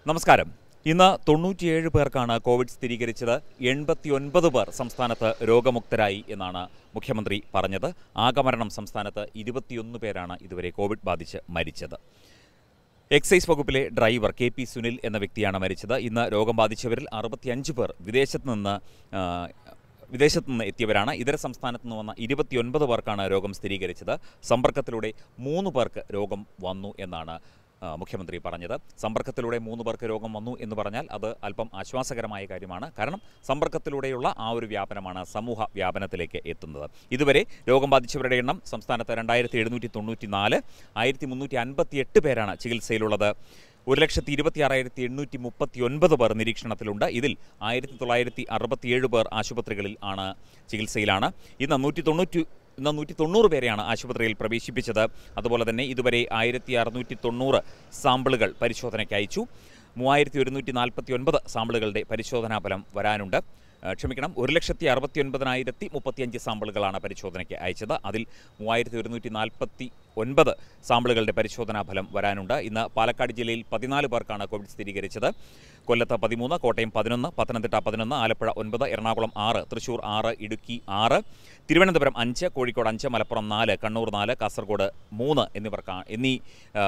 നമസ്കാരം ഇന്ന് തൊണ്ണൂറ്റിയേഴ് പേർക്കാണ് കോവിഡ് സ്ഥിരീകരിച്ചത് എൺപത്തിയൊൻപത് പേർ സംസ്ഥാനത്ത് രോഗമുക്തരായി എന്നാണ് മുഖ്യമന്ത്രി പറഞ്ഞത് ആകമരണം സംസ്ഥാനത്ത് ഇരുപത്തിയൊന്ന് പേരാണ് ഇതുവരെ കോവിഡ് ബാധിച്ച് മരിച്ചത് എക്സൈസ് വകുപ്പിലെ ഡ്രൈവർ കെ പി സുനിൽ എന്ന വ്യക്തിയാണ് മരിച്ചത് ഇന്ന് രോഗം ബാധിച്ചവരിൽ അറുപത്തിയഞ്ച് പേർ വിദേശത്ത് നിന്ന് ആ, വിദേശത്ത് നിന്ന് എത്തിയവരാണ് ഇതര സംസ്ഥാനത്ത് നിന്ന് വന്ന ഇരുപത്തിയൊൻപത് പേർക്കാണ് രോഗം സ്ഥിരീകരിച്ചത് സമ്പർക്കത്തിലൂടെ മൂന്ന് പേർക്ക് രോഗം വന്നു എന്നാണ് ആ, മുഖ്യമന്ത്രി പറഞ്ഞത് സമ്പർക്കത്തിലൂടെ മൂന്ന് പേർക്ക് രോഗം വന്നു എന്ന് പറഞ്ഞാൽ അത് അല്പം ആശ്വാസകരമായ കാര്യമാണ് കാരണം സമ്പർക്കത്തിലൂടെയുള്ള ആ ഒരു വ്യാപനമാണ് സമൂഹ വ്യാപനത്തിലേക്ക് എത്തുന്നത് ഇതുവരെ രോഗം ബാധിച്ചവരുടെ എണ്ണം സംസ്ഥാനത്ത് രണ്ടായിരത്തി എഴുന്നൂറ്റി തൊണ്ണൂറ്റി നാല് ആയിരത്തി മുന്നൂറ്റി അൻപത്തി എട്ട് പേരാണ് ചികിത്സയിലുള്ളത് ഒരു ലക്ഷത്തി ഇരുപത്തി ആറായിരത്തി എണ്ണൂറ്റി മുപ്പത്തി ഒൻപത് പേർ നിരീക്ഷണത്തിലുണ്ട് ഇതിൽ ആയിരത്തി തൊള്ളായിരത്തി അറുപത്തിയേഴ് പേർ ആശുപത്രികളിൽ ആണ് ചികിത്സയിലാണ് ഇന്ന് നൂറ്റി തൊണ്ണൂറ്റി ഇന്ന് നൂറ്റി തൊണ്ണൂറ് പേരെയാണ് ആശുപത്രിയിൽ പ്രവേശിപ്പിച്ചത് അതുപോലെ തന്നെ ഇതുവരെ ആയിരത്തി അറുന്നൂറ്റി തൊണ്ണൂറ് സാമ്പിളുകൾ പരിശോധനയ്ക്ക് അയച്ചു മൂവായിരത്തി ഒരുന്നൂറ്റി നാൽപ്പത്തി ഒൻപത് സാമ്പിളുകളുടെ പരിശോധനാ ഫലം വരാനുണ്ട് ആ, ക്ഷമിക്കണം ഒരു ലക്ഷത്തി അറുപത്തി ഒൻപതിനായിരത്തി മുപ്പത്തിയഞ്ച് സാമ്പിളുകളാണ് പരിശോധനയ്ക്ക് അയച്ചത് അതിൽ മൂവായിരത്തി ഒരുന്നൂറ്റി നാൽപ്പത്തി ഒൻപത് സാമ്പിളുകളുടെ പരിശോധനാ ഫലം വരാനുണ്ട് ഇന്ന് പാലക്കാട് ജില്ലയിൽ പതിനാല് പേർക്കാണ് കോവിഡ് സ്ഥിരീകരിച്ചത് കൊല്ലത്ത് പതിമൂന്ന് കോട്ടയം പതിനൊന്ന് പത്തനംതിട്ട പതിനൊന്ന് ആലപ്പുഴ ഒൻപത് എറണാകുളം ആറ് തൃശൂർ ആറ് ഇടുക്കി ആറ് തിരുവനന്തപുരം അഞ്ച് കോഴിക്കോട് അഞ്ച് മലപ്പുറം നാല് കണ്ണൂർ നാല് കാസർഗോഡ് മൂന്ന് എന്നിവർക്കാ എന്നീ ആ,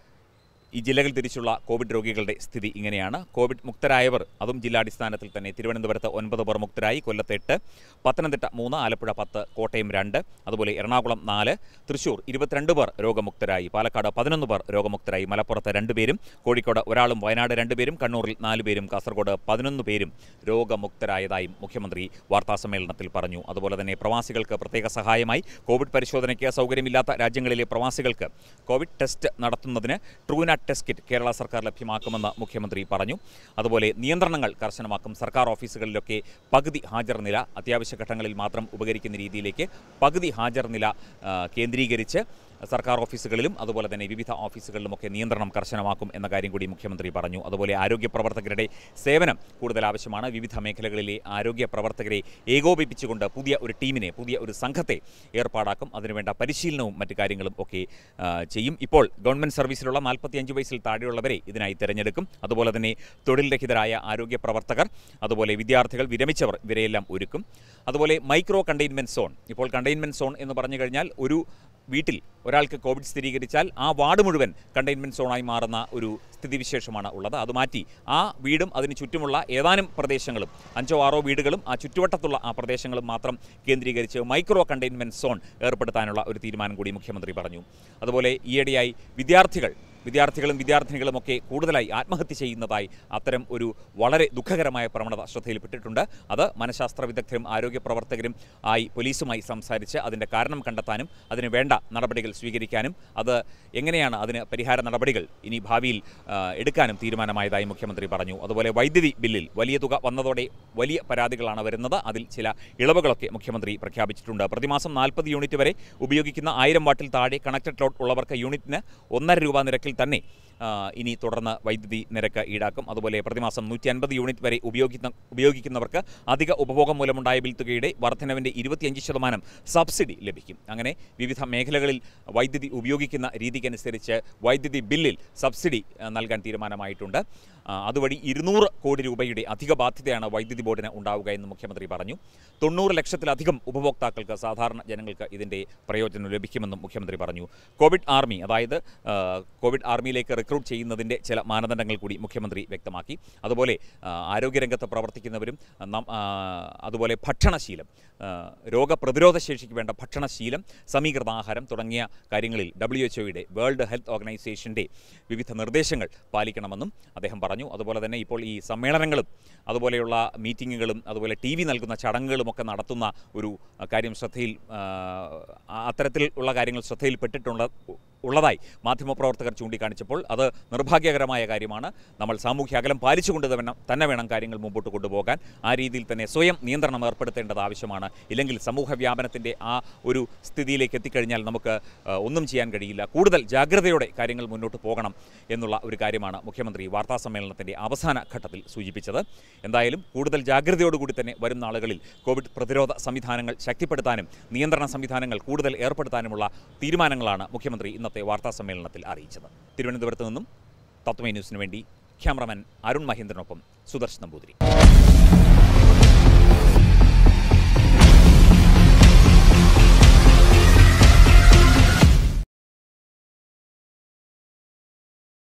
ഈ ജില്ലകൾ തിരിച്ചുള്ള കോവിഡ് രോഗികളുടെ സ്ഥിതി ഇങ്ങനെയാണ് കോവിഡ് മുക്തരായവർ അതും ജില്ലാടിസ്ഥാനത്തിൽ തന്നെ തിരുവനന്തപുരത്ത് ഒൻപത് പേർ മുക്തരായി കൊല്ലത്ത് എട്ട് പത്തനംതിട്ട മൂന്ന് ആലപ്പുഴ പത്ത് കോട്ടയം രണ്ട് അതുപോലെ എറണാകുളം നാല് തൃശൂർ ഇരുപത്തിരണ്ട് പേർ രോഗമുക്തരായി പാലക്കാട് പതിനൊന്ന് പേർ രോഗമുക്തരായി മലപ്പുറത്ത് രണ്ടുപേരും കോഴിക്കോട് ഒരാളും വയനാട് രണ്ടുപേരും കണ്ണൂരിൽ നാല് പേരും കാസർഗോഡ് പതിനൊന്ന് പേരും രോഗമുക്തരായതായും മുഖ്യമന്ത്രി വാർത്താസമ്മേളനത്തിൽ പറഞ്ഞു അതുപോലെ തന്നെ പ്രവാസികൾക്ക് പ്രത്യേക സഹായമായി കോവിഡ് പരിശോധനയ്ക്ക് സൗകര്യമില്ലാത്ത രാജ്യങ്ങളിലെ പ്രവാസികൾക്ക് കോവിഡ് ടെസ്റ്റ് നടത്തുന്നതിന് ട്രൂനാറ്റ് ടെസ്റ്റ് കിറ്റ് കേരള സർക്കാർ ലഭ്യമാക്കുമെന്ന് മുഖ്യമന്ത്രി പറഞ്ഞു അതുപോലെ നിയന്ത്രണങ്ങൾ കർശനമാക്കും സർക്കാർ ഓഫീസുകളിലൊക്കെ പകുതി ഹാജർ നില അത്യാവശ്യ ഘട്ടങ്ങളിൽ മാത്രം ഉപകരിക്കുന്ന രീതിയിലേക്ക് പകുതി ഹാജർ നില ആ, കേന്ദ്രീകരിച്ച് സർക്കാർ ഓഫീസുകളിലും അതുപോലെ തന്നെ വിവിധ ഓഫീസുകളിലുമൊക്കെ നിയന്ത്രണം കർശനമാക്കും എന്ന കാര്യം കൂടി മുഖ്യമന്ത്രി പറഞ്ഞു അതുപോലെ ആരോഗ്യ പ്രവർത്തകരുടെ സേവനം കൂടുതൽ ആവശ്യമാണ് വിവിധ മേഖലകളിലെ ആരോഗ്യ പ്രവർത്തകരെ ഏകോപിപ്പിച്ചുകൊണ്ട് പുതിയ ഒരു ടീമിനെ പുതിയ ഒരു സംഘത്തെ ഏർപ്പാടാക്കും അതിനുവേണ്ട പരിശീലനവും മറ്റു കാര്യങ്ങളും ഒക്കെ ആ, ചെയ്യും ഇപ്പോൾ ഗവൺമെന്റ് സർവീസിലുള്ള നാൽപ്പത്തിയഞ്ച് വയസ്സിൽ താഴെയുള്ളവരെ ഇതിനായി തിരഞ്ഞെടുക്കും അതുപോലെ തന്നെ തൊഴിൽ രഹിതരായ ആരോഗ്യ പ്രവർത്തകർ അതുപോലെ വിദ്യാർത്ഥികൾ വിരമിച്ചവർ ഇവരെയെല്ലാം ഒരുക്കും അതുപോലെ മൈക്രോ കണ്ടെയ്ൻമെന്റ് സോൺ ഇപ്പോൾ കണ്ടെയ്ൻമെന്റ് സോൺ എന്ന് പറഞ്ഞു കഴിഞ്ഞാൽ ഒരു വീട്ടിൽ ഒരാൾക്ക് കോവിഡ് സ്ഥിരീകരിച്ചാൽ ആ വാർഡ് മുഴുവൻ കണ്ടെയ്ൻമെന്റ് സോണായി മാറുന്ന ഒരു സ്ഥിതിവിശേഷമാണ് ഉള്ളത് അത് മാറ്റി ആ വീടും അതിന് ചുറ്റുമുള്ള ഏതാനും പ്രദേശങ്ങളും അഞ്ചോ ആറോ വീടുകളും ആ ചുറ്റുവട്ടത്തുള്ള ആ പ്രദേശങ്ങളും മാത്രം കേന്ദ്രീകരിച്ച് മൈക്രോ കണ്ടെയ്ൻമെന്റ് സോൺ ഏർപ്പെടുത്താനുള്ള ഒരു തീരുമാനം കൂടി മുഖ്യമന്ത്രി പറഞ്ഞു അതുപോലെ ഈയിടെയായി വിദ്യാർത്ഥികൾ വിദ്യാർത്ഥികളും വിദ്യാർത്ഥിനികളും ഒക്കെ കൂടുതലായി ആത്മഹത്യ ചെയ്യുന്നതായി അത്തരം ഒരു വളരെ ദുഃഖകരമായ പ്രവണത ശ്രദ്ധയിൽപ്പെട്ടിട്ടുണ്ട് അത് മനഃശാസ്ത്ര വിദഗ്ധരും ആരോഗ്യ പ്രവർത്തകരും ആയി പോലീസുമായി സംസാരിച്ച് അതിൻ്റെ കാരണം കണ്ടെത്താനും അതിന് വേണ്ട നടപടികൾ സ്വീകരിക്കാനും അത് എങ്ങനെയാണ് അതിന് പരിഹാര നടപടികൾ ഇനി ഭാവിയിൽ ആ, എടുക്കാനും തീരുമാനമായതായി മുഖ്യമന്ത്രി പറഞ്ഞു അതുപോലെ വൈദ്യുതി ബില്ലിൽ വലിയ തുക വന്നതോടെ വലിയ പരാതികളാണ് വരുന്നത് അതിൽ ചില ഇളവുകളൊക്കെ മുഖ്യമന്ത്രി പ്രഖ്യാപിച്ചിട്ടുണ്ട് പ്രതിമാസം നാൽപ്പത് യൂണിറ്റ് വരെ ഉപയോഗിക്കുന്ന ആയിരം വാട്ടിൽ താഴെ കണക്റ്റഡ് ലോഡ് ഉള്ളവർക്ക് യൂണിറ്റിന് ഒന്നര രൂപ നിരക്കിൽ തന്നെ ആ, ഇനി തുടർന്ന് വൈദ്യുതി നിരക്ക് ഈടാക്കും അതുപോലെ പ്രതിമാസം നൂറ്റി അൻപത് യൂണിറ്റ് വരെ ഉപയോഗിക്കുന്ന ഉപയോഗിക്കുന്നവർക്ക് അധിക ഉപഭോഗം മൂലമുണ്ടായ ബിൽ തുകയുടെ വർധനവിൻ്റെ ഇരുപത്തിയഞ്ച് ശതമാനം സബ്സിഡി ലഭിക്കും അങ്ങനെ വിവിധ മേഖലകളിൽ വൈദ്യുതി ഉപയോഗിക്കുന്ന രീതിക്കനുസരിച്ച് വൈദ്യുതി ബില്ലിൽ സബ്സിഡി ആ, നൽകാൻ തീരുമാനമായിട്ടുണ്ട് ആ, അതുവഴി ഇരുന്നൂറ് കോടി രൂപയുടെ അധിക ബാധ്യതയാണ് വൈദ്യുതി ബോർഡിന് ഉണ്ടാവുക എന്ന് മുഖ്യമന്ത്രി പറഞ്ഞു തൊണ്ണൂറ് ലക്ഷത്തിലധികം ഉപഭോക്താക്കൾക്ക് സാധാരണ ജനങ്ങൾക്ക് ഇതിൻ്റെ പ്രയോജനം ലഭിക്കുമെന്നും മുഖ്യമന്ത്രി പറഞ്ഞു കോവിഡ് ആർമി അതായത് ആ, കോവിഡ് ആർമിയിലേക്ക് റിക്രൂട്ട് ചെയ്യുന്നതിൻ്റെ ചില മാനദണ്ഡങ്ങൾ കൂടി മുഖ്യമന്ത്രി വ്യക്തമാക്കി അതുപോലെ ആ, ആരോഗ്യരംഗത്ത് പ്രവർത്തിക്കുന്നവരും ആ, നം- ആ, അതുപോലെ ഭക്ഷണശീലം ആ, രോഗപ്രതിരോധ ശേഷിക്ക് വേണ്ട ഭക്ഷണശീലം സമീകൃത ആഹാരം തുടങ്ങിയ കാര്യങ്ങളിൽ ഡബ്ല്യു എച്ച് ഒയുടെ വേൾഡ് ഹെൽത്ത് ഓർഗനൈസേഷൻ്റെ വിവിധ നിർദ്ദേശങ്ങൾ പാലിക്കണമെന്നും അദ്ദേഹം പറഞ്ഞു അതുപോലെ തന്നെ ഇപ്പോൾ ഈ സമ്മേളനങ്ങളും അതുപോലെയുള്ള മീറ്റിങ്ങുകളും അതുപോലെ ടി വി നൽകുന്ന ചടങ്ങുകളുമൊക്കെ നടത്തുന്ന ഒരു ആ, കാര്യം ശ്രദ്ധയിൽ ആ, ആ, അത്തരത്തിൽ ഉള്ള കാര്യങ്ങൾ ശ്രദ്ധയിൽപ്പെട്ടിട്ടുള്ള ഉള്ളതായി മാധ്യമപ്രവർത്തകർ ചൂണ്ടിക്കാണിച്ചപ്പോൾ അത് നിർഭാഗ്യകരമായ കാര്യമാണ് നമ്മൾ സാമൂഹ്യ അകലം പാലിച്ചുകൊണ്ട് തന്നെ തന്നെ വേണം കാര്യങ്ങൾ മുമ്പോട്ട് കൊണ്ടുപോകാൻ ആ രീതിയിൽ തന്നെ സ്വയം നിയന്ത്രണം ഏർപ്പെടുത്തേണ്ടത് ആവശ്യമാണ് ഇല്ലെങ്കിൽ സമൂഹ വ്യാപനത്തിൻ്റെ ആ ഒരു സ്ഥിതിയിലേക്ക് എത്തിക്കഴിഞ്ഞാൽ നമുക്ക് ആ, ഒന്നും ചെയ്യാൻ കഴിയില്ല കൂടുതൽ ജാഗ്രതയോടെ കാര്യങ്ങൾ മുന്നോട്ട് പോകണം എന്നുള്ള ഒരു കാര്യമാണ് മുഖ്യമന്ത്രി വാർത്താ സമ്മേളനത്തിൻ്റെ അവസാന ഘട്ടത്തിൽ സൂചിപ്പിച്ചത് എന്തായാലും കൂടുതൽ ജാഗ്രതയോടുകൂടി തന്നെ വരും നാളുകളിൽ കോവിഡ് പ്രതിരോധ സംവിധാനങ്ങൾ ശക്തിപ്പെടുത്താനും നിയന്ത്രണ സംവിധാനങ്ങൾ കൂടുതൽ ഏർപ്പെടുത്താനുമുള്ള തീരുമാനങ്ങളാണ് മുഖ്യമന്ത്രി ഇന്നത്തെ വാർത്താ സമ്മേളനത്തിൽ അറിയിച്ചത് തിരുവനന്തപുരത്ത് നിന്നും തത്വമേ ന്യൂസിന് വേണ്ടി ക്യാമറമാൻ അരുൺ മഹേന്ദ്രനൊപ്പം സുദർശൻ നമ്പൂതിരി